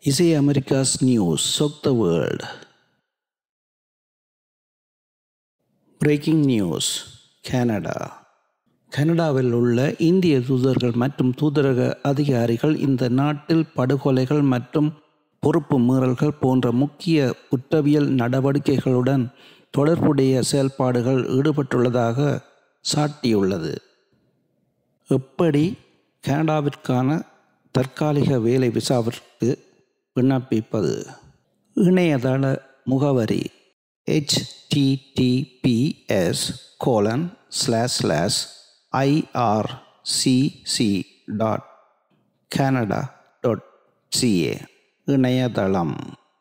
இசை America's news சொக் the world breaking news Canada கனடாவில் உள்ள இந்திய தூதர்கள் மற்றும் தூதரக அதிகாரிகள் இந்த நாட்டில் படுகொலைகள் மற்றும் பொறுப்பு மீறல்கள் போன்ற முக்கிய குற்றவியல் நடவடிக்கைகளுடன் தொடர்புடைய செயல்பாடுகள் ஈடுபட்டுள்ளதாக சாட்டியுள்ளது எப்படி கனடாவிற்கான தற்காலிக வேலை விசாவிற்கு விண்ணப்பிப்பது இணையதள முகவரி HTTPS colon slash slash IRCC dot Canada dot CA இணையதளம்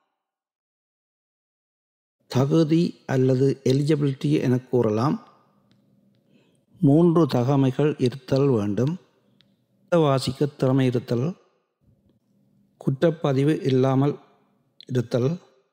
தகுதி அல்லது எலிஜிபிலிட்டி என கூறலாம் மூன்று தகமைகள் இருத்தல் வேண்டும் வாசிக்க திறமை இருத்தல் குற்றப்பதிவு இல்லாமல் இருத்தல்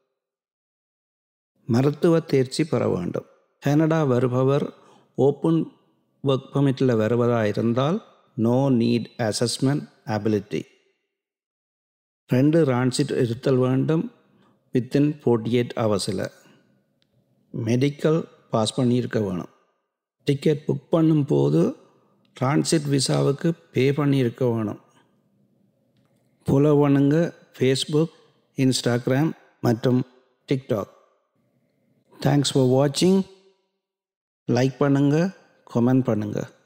மருத்துவ தேர்ச்சி பெற வேண்டும் கனடா வருபவர் ஓப்பன் ஒர்க் பர்மிட்டில் வருவதாக இருந்தால் நோ நீட் அசஸ்மெண்ட் அபிலிட்டி ரெண்டு ரான்சிட் இருத்தல் வேண்டும் வித்தின் ஃபோர்ட்டி எயிட் ஹவர்ஸில் மெடிக்கல் பாஸ் பண்ணியிருக்க வேணும் டிக்கெட் புக் பண்ணும்போது டிரான்சிட் விசாவுக்கு பே பண்ணியிருக்க வேணும் ஃபாலோ பண்ணுங்க ஃபேஸ்புக் இன்ஸ்டாகிராம் மற்றும் டிக்டாக் தேங்க்ஸ் ஃபார் வாட்சிங் லைக் பண்ணுங்கள் கமெண்ட் பண்ணுங்கள்